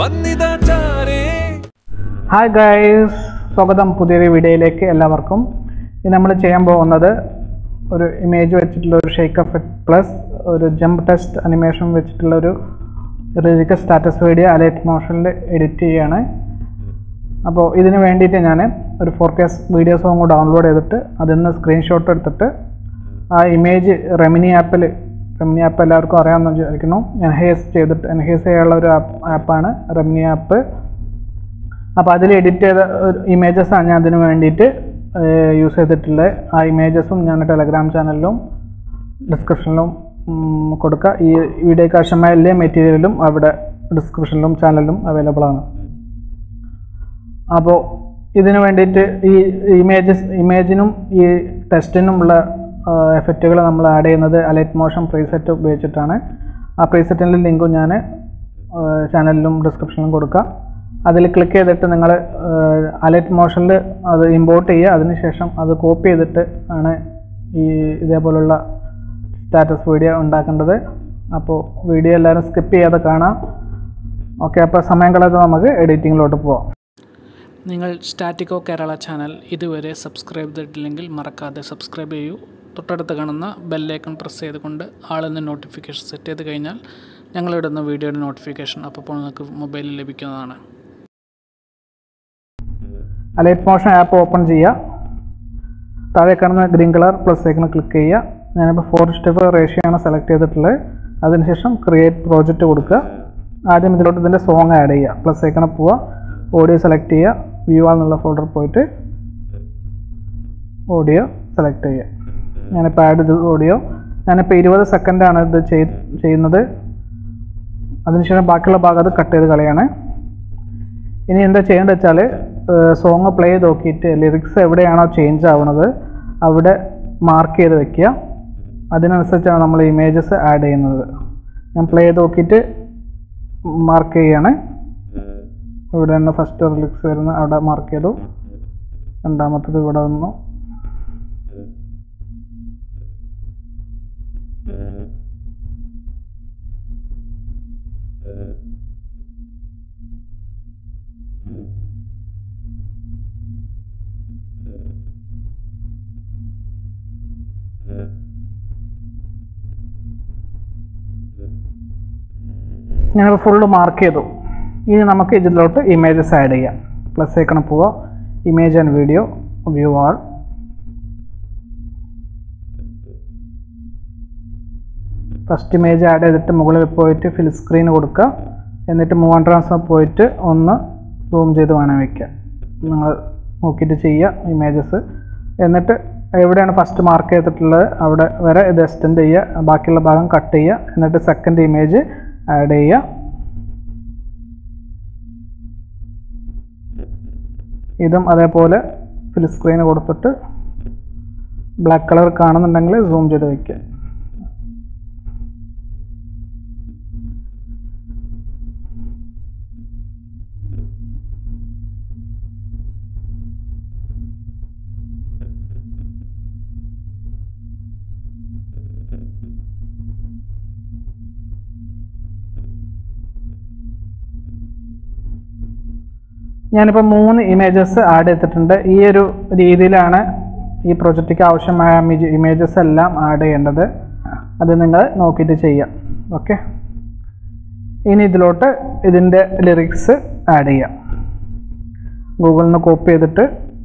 വന്നിതാ ചാരേ hi guys സ്വാഗതം പുതിയൊരു വീഡിയോയിലേക്ക് എല്ലാവർക്കും ഇത് നമ്മൾ ചെയ്യാൻ പോകുന്നത് ഒരു ഇമേജ് വെച്ചിട്ടുള്ള ഒരു ഷേക്ക് എഫക്ട് പ്ലസ് ഒരു ജമ്പ് ടെസ്റ്റ് അനിമേഷൻ വെച്ചിട്ടുള്ള ഒരു റിജിക്ക സ്റ്റാറ്റസ് വീഡിയോ അലൈറ്റ് മോഷനിൽ എഡിറ്റ് ചെയ്യാണ് അപ്പോൾ ഇതിന് വേണ്ടിയിട്ട് ഞാൻ ഒരു four K video song download ചെയ്തിട്ട് അതിൽ നിന്ന് സ്ക്രീൻഷോട്ട് എടുത്തിട്ട് ആ ഇമേജ് റെമിനി ആപ്പിൽ റെമിനി ആപ്പ് എല്ലാവർക്കും അറിയാമെന്ന് വിചാരിക്കുന്നു എൻഹേസ് ചെയ്തിട്ട് എൻഹേസ് ചെയ്യാനുള്ള ഒരു ആപ്പാണ് റെമിനി ആപ്പ് അപ്പോൾ അതിൽ എഡിറ്റ് ചെയ്ത ഇമേജസ് ആണ് ഞാൻ അതിന് വേണ്ടിയിട്ട് യൂസ് ചെയ്തിട്ടുള്ളത് ആ ഇമേജസും ഞാൻ ടെലഗ്രാം ചാനലിലും ഡിസ്ക്രിപ്ഷനിലും ഉം, കൊടുക്കുക ഈ വീഡിയോയ്ക്ക് ആവശ്യമായ എല്ലാ മെറ്റീരിയലും അവിടെ ഡിസ്ക്രിപ്ഷനിലും ചാനലിലും അവൈലബിൾ ആണ് അപ്പോൾ ഇതിന് വേണ്ടിയിട്ട് ഈ ഇമേജസ് ഇമേജിനും ഈ ടെസ്റ്റിനുമുള്ള എഫക്റ്റുകൾ നമ്മൾ ആഡ് ചെയ്യുന്നത് അലൈറ്റ് മോഷൻ പ്രീസെറ്റ് ഉപയോഗിച്ചിട്ടാണ് ആ പ്രീസെറ്റിൻ്റെ ലിങ്കും ഞാൻ ചാനലിലും ഡിസ്ക്രിപ്ഷനിലും കൊടുക്കാം അതിൽ ക്ലിക്ക് ചെയ്തിട്ട് നിങ്ങൾ അലൈറ്റ് മോഷനിൽ അത് ഇമ്പോർട്ട് ചെയ്യുക അതിനുശേഷം അത് കോപ്പി ചെയ്തിട്ട് ആണ് ഈ ഇതേപോലുള്ള സ്റ്റാറ്റസ് വീഡിയോ ഉണ്ടാക്കേണ്ടത് അപ്പോൾ വീഡിയോ എല്ലാവരും സ്കിപ്പ് ചെയ്യാതെ കാണാം ഓക്കെ അപ്പോൾ സമയം കളയാതെ നമുക്ക് എഡിറ്റിങ്ങിലോട്ട് പോവാം നിങ്ങൾ സ്റ്റാറ്റിക്കോ കേരള ചാനൽ ഇതുവരെ സബ്സ്ക്രൈബ് ചെയ്തിട്ടില്ലെങ്കിൽ മറക്കാതെ സബ്സ്ക്രൈബ് ചെയ്യൂ തൊട്ടടുത്ത് കാണുന്ന ബെല്ലൈക്കൺ പ്രസ് ചെയ്തുകൊണ്ട് ആളെന്ന് നോട്ടിഫിക്കേഷൻ സെറ്റ് ചെയ്ത് കഴിഞ്ഞാൽ ഞങ്ങളിടുന്ന വീഡിയോയുടെ നോട്ടിഫിക്കേഷൻ അപ്പോൾ നിങ്ങൾക്ക് മൊബൈലിൽ ലഭിക്കുന്നതാണ് അലൈറ്റ് മോഷൻ ആപ്പ് ഓപ്പൺ ചെയ്യുക താഴെ കാണുന്ന green colour plus icon click ചെയ്യുക ഞാനിപ്പോൾ ഫോർ സ്റ്റെപ്പ് റേഷ്യോ ആണ് സെലക്ട് ചെയ്തിട്ടുള്ളത് അതിനുശേഷം ക്രിയേറ്റ് പ്രോജക്റ്റ് കൊടുക്കുക ആദ്യം ഇതിലോട്ട് ഇതിൻ്റെ സോങ് ആഡ് ചെയ്യുക പ്ലസ് ഐക്കണിൽ പോവുക ഓഡിയോ സെലക്ട് ചെയ്യുക വ്യൂ ആൾ എന്നുള്ള ഫോൾഡർ പോയിട്ട് ഓഡിയോ സെലക്ട് ചെയ്യുക ഞാനിപ്പോൾ ആഡ് ചെയ്ത് ഓഡിയോ ഞാനിപ്പോൾ ഇരുപത് സെക്കൻഡാണ് ഇത് ചെയ്- ചെയ്യുന്നത് അതിനുശേഷം ബാക്കിയുള്ള ഭാഗം അത് കട്ട് ചെയ്ത് കളയാണ് ഇനി എന്താ ചെയ്യേണ്ടത് വെച്ചാൽ സോങ് പ്ലേ ചെയ്ത് നോക്കിയിട്ട് ലിറിക്സ് എവിടെയാണോ ചേഞ്ച് ആവുന്നത് അവിടെ മാർക്ക് ചെയ്ത് വെക്കുക അതിനനുസരിച്ചാണ് നമ്മൾ ഇമേജസ് ആഡ് ചെയ്യുന്നത് ഞാൻ പ്ലേ ചെയ്ത് നോക്കിയിട്ട് മാർക്ക് ചെയ്യാണ് ഇവിടെ തന്നെ ഫസ്റ്റ് ലിറിക്സ് വരുന്ന അവിടെ മാർക്ക് ചെയ്തു രണ്ടാമത്തത് ഇവിടെ വന്നു ഞാനിപ്പോൾ ഫുള്ള് മാർക്ക് ചെയ്തു ഇനി നമുക്ക് ഇതിലോട്ട് ഇമേജസ് ആഡ് ചെയ്യാം പ്ലസ് ഐക്കണിൽ പോവുക image and video view all first image add ചെയ്തിട്ട് മുകളിൽ പോയിട്ട് ഫിൽ സ്ക്രീൻ കൊടുക്കുക എന്നിട്ട് മൂവാം ട്രാൻസ്ഫർ പോയിട്ട് ഒന്ന് സൂം ചെയ്ത് വേണം വയ്ക്കുക നിങ്ങൾ നോക്കിയിട്ട് ചെയ്യുക ഇമേജസ് എന്നിട്ട് എവിടെയാണ് ഫസ്റ്റ് മാർക്ക് ചെയ്തിട്ടുള്ളത് അവിടെ വരെ ഇത് എക്സ്റ്റെൻഡ് ചെയ്യുക ബാക്കിയുള്ള ഭാഗം കട്ട് ചെയ്യുക എന്നിട്ട് സെക്കൻഡ് ഇമേജ് ആഡ് ചെയ്യുക ഇതും അതേപോലെ ഫിൽ സ്ക്രീൻ കൊടുത്തിട്ട് ബ്ലാക്ക് കളർ കാണുന്നുണ്ടെങ്കിൽ സൂം ചെയ്ത് വയ്ക്കുക ഞാനിപ്പോൾ മൂന്ന് ഇമേജസ് ആഡ് ചെയ്തിട്ടുണ്ട് ഈ ഒരു രീതിയിലാണ് ഈ പ്രൊജക്റ്റിക്ക് ആവശ്യമായ ഇമേജസ് എല്ലാം ആഡ് ചെയ്യേണ്ടത് അത് നിങ്ങൾ നോക്കിയിട്ട് ചെയ്യാം ഓക്കെ ഇനി ഇതിലോട്ട് ഇതിൻ്റെ ലിറിക്സ് ആഡ് ചെയ്യാം ഗൂഗിളിൽ നിന്ന് കോപ്പി ചെയ്തിട്ട്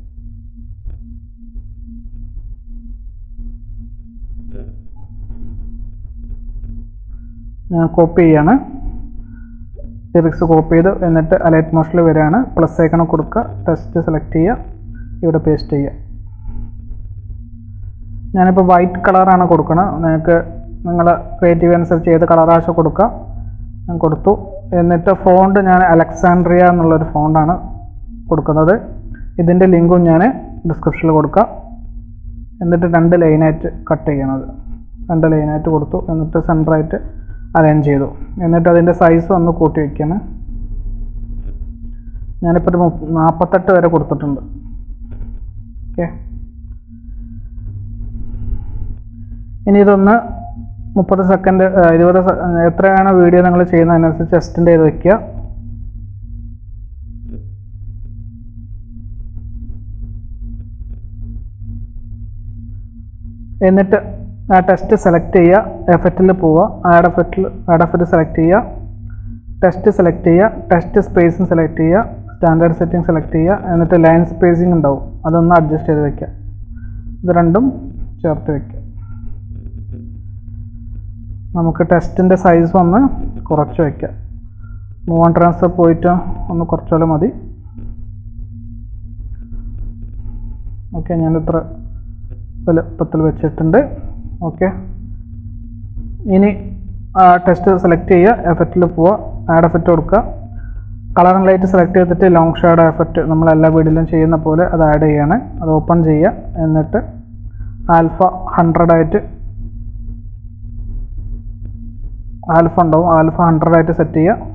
ഞാൻ കോപ്പി ചെയ്യാണ് ലിറിക്സ് കോപ്പി ചെയ്ത് എന്നിട്ട് അലൈറ്റ് മോഷനിൽ വരികയാണ് പ്ലസ് ഐക്കൺ കൊടുക്കുക ടെസ്റ്റ് സെലക്ട് ചെയ്യുക ഇവിടെ പേസ്റ്റ് ചെയ്യുക ഞാനിപ്പോൾ വൈറ്റ് കളറാണ് കൊടുക്കുന്നത് നിങ്ങൾക്ക് നിങ്ങൾ ക്രിയേറ്റീവ് അനുസരിച്ച് ഏത് കളർ ആവശ്യം കൊടുക്കുക ഞാൻ കൊടുത്തു എന്നിട്ട് ഫോണ്ട് ഞാൻ അലക്സാൻഡ്രിയ എന്നുള്ളൊരു ഫോണ്ടാണ് കൊടുക്കുന്നത് ഇതിൻ്റെ ലിങ്കും ഞാൻ ഡിസ്ക്രിപ്ഷനിൽ കൊടുക്കാം എന്നിട്ട് രണ്ട് ലൈനായിട്ട് കട്ട് ചെയ്യണത് രണ്ട് ലൈനായിട്ട് കൊടുത്തു എന്നിട്ട് സെൻറ്ററായിട്ട് അലൈൻ ചെയ്തു എന്നിട്ട് അതിൻ്റെ സൈസ് ഒന്ന് കൂട്ടി വയ്ക്കണം ഞാനിപ്പോൾ ഒരു മുപ്പ- നാൽപ്പത്തെട്ട് വരെ കൊടുത്തിട്ടുണ്ട് ഓക്കെ ഇനി ഇതൊന്ന് മുപ്പത് സെക്കൻഡ് ഇരുപത് സെ- എത്രയാണ് വീഡിയോ നിങ്ങൾ ചെയ്യുന്നതിനനുസരിച്ച് എക്സ്റ്റെൻഡ് ചെയ്ത് വെക്കുക എന്നിട്ട് ആ ടെസ്റ്റ് സെലക്ട് ചെയ്യുക എഫക്റ്റിൽ പോവുക ആഡ് എഫക്റ്റിൽ ആഡ് എഫക്റ്റ് സെലക്ട് ചെയ്യുക ടെസ്റ്റ് സെലക്ട് ചെയ്യുക ടെസ്റ്റ് സ്പേസും സെലക്ട് ചെയ്യുക സ്റ്റാൻഡേർഡ് സെറ്റിംഗ് സെലക്ട് ചെയ്യുക എന്നിട്ട് ലൈൻ സ്പേസിംഗ് ഉണ്ടാവും അതൊന്ന് അഡ്ജസ്റ്റ് ചെയ്ത് വെക്കുക ഇത് രണ്ടും ചേർത്ത് വെക്കുക നമുക്ക് ടെസ്റ്റിൻ്റെ സൈസ് ഒന്ന് കുറച്ച് വയ്ക്കാം മൂവ് ഓൺ ട്രാൻസ്ഫർ പോയിട്ട് ഒന്ന് കുറച്ചാലും മതി ഓക്കെ ഞാനിത്ര വലുപ്പത്തിൽ വെച്ചിട്ടുണ്ട് ഓക്കെ ഇനി ടെസ്റ്റ് സെലക്ട് ചെയ്യുക എഫക്റ്റിൽ പോവുക ആഡ് എഫക്റ്റ് കൊടുക്കുക കളർ ആൻഡ് ലൈറ്റ് സെലക്ട് ചെയ്തിട്ട് ലോങ് ഷാഡോ എഫക്റ്റ് നമ്മൾ എല്ലാ വീഡിയോയിലും ചെയ്യുന്ന പോലെ അത് ആഡ് ചെയ്യാണ് അത് ഓപ്പൺ ചെയ്യുക എന്നിട്ട് ആൽഫ ഹൺഡ്രഡ് ആയിട്ട് ആൽഫ ഉണ്ടാവും ആൽഫ ഹൺഡ്രഡ് ആയിട്ട് സെറ്റ് ചെയ്യുക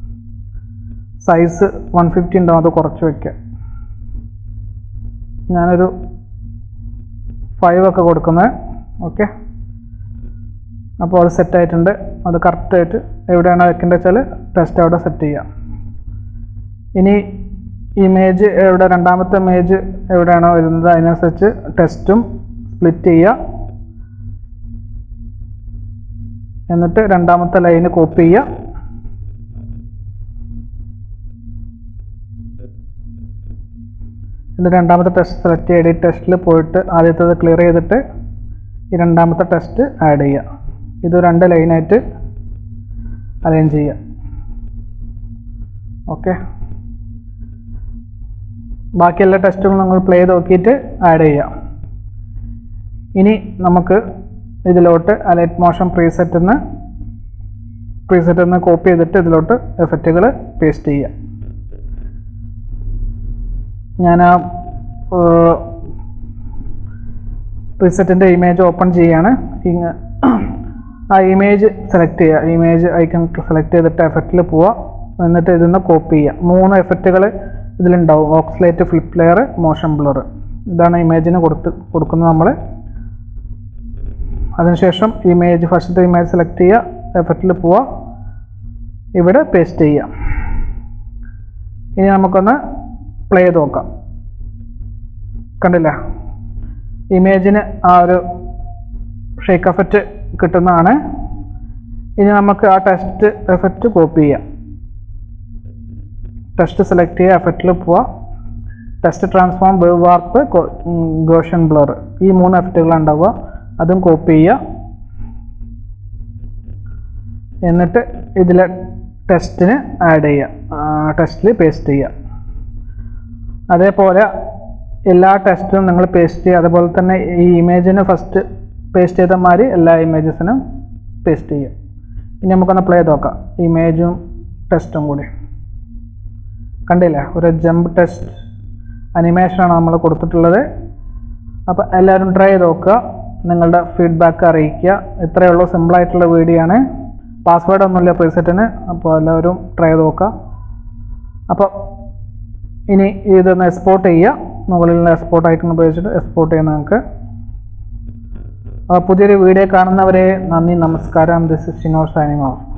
സൈസ് വൺ ഫിഫ്റ്റി ഉണ്ടാവും അത് കുറച്ച് വയ്ക്കുക ഞാനൊരു ഫൈവ് ഒക്കെ കൊടുക്കുന്നത് ഓക്കെ അപ്പോൾ അത് സെറ്റ് ആയിട്ടുണ്ട് അത് കറക്റ്റായിട്ട് എവിടെയാണ് വെക്കേണ്ടത് വെച്ചാൽ ടെസ്റ്റ് അവിടെ സെറ്റ് ചെയ്യാം ഇനി ഇമേജ് എവിടെ രണ്ടാമത്തെ ഇമേജ് എവിടെയാണോ വരുന്നത് അതിനനുസരിച്ച് ടെസ്റ്റും സ്പ്ലിറ്റ് ചെയ്യുക എന്നിട്ട് രണ്ടാമത്തെ ലൈന് കോപ്പി ചെയ്യുക എന്നിട്ട് രണ്ടാമത്തെ ടെസ്റ്റ് സെലക്ട് ചെയ്ത് എഡിറ്റ് ടെസ്റ്റിൽ പോയിട്ട് ആദ്യത്തേത് ക്ലിയർ ചെയ്തിട്ട് ഈ രണ്ടാമത്തെ ടെസ്റ്റ് ആഡ് ചെയ്യുക ഇത് രണ്ട് ലൈനായിട്ട് അലൈൻ ചെയ്യുക ഓക്കെ ബാക്കി എല്ലാ ടെസ്റ്റുകളും നമ്മൾ പ്ലേ ചെയ്ത് നോക്കിയിട്ട് ആഡ് ചെയ്യാം ഇനി നമുക്ക് ഇതിലോട്ട് അലൈറ്റ് മോഷൻ പ്രീസെറ്റിൽ നിന്ന് പ്രീസെറ്റിൽ നിന്ന് കോപ്പി ചെയ്തിട്ട് ഇതിലോട്ട് എഫക്റ്റുകൾ പേസ്റ്റ് ചെയ്യാം ഞാൻ ആ പ്രീസെറ്റിൻ്റെ ഇമേജ് ഓപ്പൺ ചെയ്യാണ് ഇങ്ങ ആ ഇമേജ് സെലക്ട് ചെയ്യുക ഇമേജ് ഐക്കൺ സെലക്ട് ചെയ്തിട്ട് എഫക്റ്റിൽ പോവുക എന്നിട്ട് ഇതിൽ നിന്ന് കോപ്പി ചെയ്യുക മൂന്ന് എഫക്റ്റുകൾ ഇതിലുണ്ടാവും oscillate flip layer motion blur ഇതാണ് ഇമേജിന് കൊടുത്ത് കൊടുക്കുന്നത് നമ്മൾ അതിനുശേഷം ഇമേജ് ഫസ്റ്റത്തെ ഇമേജ് സെലക്ട് ചെയ്യുക എഫക്റ്റിൽ പോവുക ഇവിടെ പേസ്റ്റ് ചെയ്യുക ഇനി നമുക്കൊന്ന് പ്ലേ ചെയ്ത് നോക്കാം കണ്ടില്ല ഇമേജിന് ആ ഒരു ഷേക്ക് എഫക്റ്റ് കിട്ടുന്നതാണ് ഇനി നമുക്ക് ആ ടെസ്റ്റ് എഫക്റ്റ് കോപ്പി ചെയ്യാം ടെസ്റ്റ് സെലക്ട് ചെയ്യുക എഫക്റ്റിൽ പോവുക text transform wave warp gaussian blur ഈ മൂന്ന് എഫക്റ്റുകളാണ് ഉണ്ടാവുക അതും കോപ്പി ചെയ്യുക എന്നിട്ട് ഇതിലെ ടെസ്റ്റിന് ആഡ് ചെയ്യുക ടെസ്റ്റിൽ പേസ്റ്റ് ചെയ്യുക അതേപോലെ എല്ലാ ടെസ്റ്റും നിങ്ങൾ പേസ്റ്റ് ചെയ്യുക അതുപോലെ തന്നെ ഈ ഇമേജിന് ഫസ്റ്റ് പേസ്റ്റ് ചെയ്ത മാതിരി എല്ലാ ഇമേജസിനും പേസ്റ്റ് ചെയ്യുക ഇനി നമുക്കൊന്ന് പ്ലേ ചെയ്ത് നോക്കാം ഇമേജും ടെസ്റ്റും കൂടി കണ്ടില്ലേ ഒരു ജമ്പ് ടെസ്റ്റ് അനിമേഷനാണ് നമ്മൾ കൊടുത്തിട്ടുള്ളത് അപ്പോൾ എല്ലാവരും ട്രൈ ചെയ്ത് നോക്കുക നിങ്ങളുടെ ഫീഡ്ബാക്ക് അറിയിക്കുക ഇത്രയേ ഉള്ളൂ സിമ്പിളായിട്ടുള്ള വീഡിയോ ആണ് പാസ്വേഡ് ഒന്നുമില്ല പ്രീസെറ്റിന് അപ്പോൾ എല്ലാവരും ട്രൈ ചെയ്ത് നോക്കുക അപ്പോൾ ഇനി ഇതൊന്ന് എക്സ്പോർട്ട് ചെയ്യുക മുകളിൽ നിന്ന് എക്സ്പോർട്ട് ഐക്കൺ ഉപയോഗിച്ചിട്ട് എക്സ്പോർട്ട് ചെയ്യുന്ന നിങ്ങൾക്ക് അപ്പോൾ പുതിയൊരു വീഡിയോ കാണുന്നവരെ നന്ദി നമസ്കാരം ദിസ് ഇസ് ഷിനോർ സൈനിങ് ഓഫ്